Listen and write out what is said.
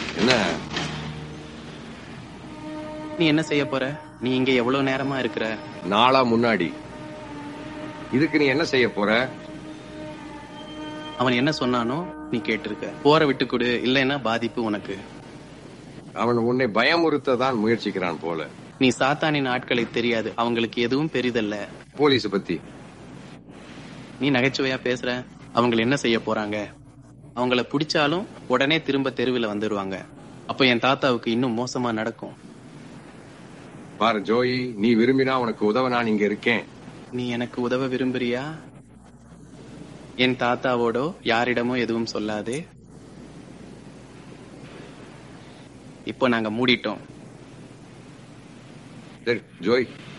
என்ன நீ என்ன செய்ய போற நீ இங்க எவ்வளவு நேரமா இருக்கிற நாளா முன்னாடி இதுக்கு நீ என்ன செய்ய போற அவன் என்ன சொன்னானோ நீ கேட்டிருக்க போற விட்டு கொடு இல்லைன்னா பாதிப்பு உனக்கு அவன் உன்னை பயமுறுத்த தான் முயற்சிக்கிறான் போல நீ சாத்தானின் ஆட்களை தெரியாது அவங்களுக்கு எதுவும் பெரிதல்ல போலீஸ் பத்தி நீ நகைச்சுவையா பேசுற அவங்க என்ன செய்ய போறாங்க அவங்கள பிடிச்சாலும் உடனே திரும்ப தெருவில் வந்துருவாங்க அப்ப என் தாத்தாவுக்கு இன்னும் மோசமா நடக்கும் பாரு ஜோயி நீ விரும்பினா உனக்கு உதவ நான் இங்க இருக்கேன் நீ எனக்கு உதவ விரும்புறியா என் தாத்தாவோடோ யாரிடமோ எதுவும் சொல்லாதே இப்போ நாங்க மூடிட்டோம் சரி ஜோய்